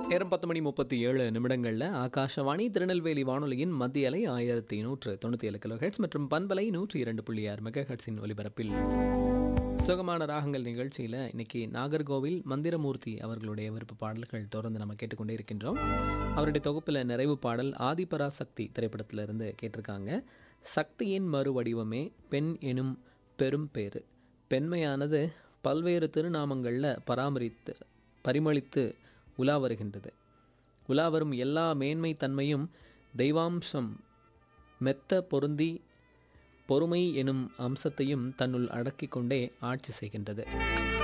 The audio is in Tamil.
நேரம் பத்து மணி முப்பத்தி ஏழு நிமிடங்களில் ஆகாஷவாணி திருநெல்வேலி வானொலியின் மத்திய அலை ஆயிரத்தி நூற்று தொண்ணூற்றி ஏழு கிலோ ஹெட்ஸ் மற்றும் பண்பலை நூற்றி இரண்டு புள்ளி ஆறு மெகா ஹெட்ஸின் ஒலிபரப்பில் சுகமான ராகங்கள் நிகழ்ச்சியில் இன்னைக்கு நாகர்கோவில் மந்திரமூர்த்தி அவர்களுடைய விருப்ப பாடல்கள் தொடர்ந்து நம்ம கேட்டுக்கொண்டே இருக்கின்றோம் அவருடைய தொகுப்பில் நிறைவு பாடல் ஆதிபராசக்தி திரைப்படத்திலிருந்து கேட்டிருக்காங்க சக்தியின் மறுவடிவமே பெண் எனும் பெரும் பேறு பெண்மையானது பல்வேறு திருநாமங்களில் பராமரித்து பரிமளித்து உலா வருகின்றது உலா வரும் எல்லா மேன்மை தன்மையும் தெய்வாம்சம் மெத்த பொருந்தி பொறுமை எனும் அம்சத்தையும் தன்னுள் அடக்கிக் கொண்டே ஆட்சி செய்கின்றது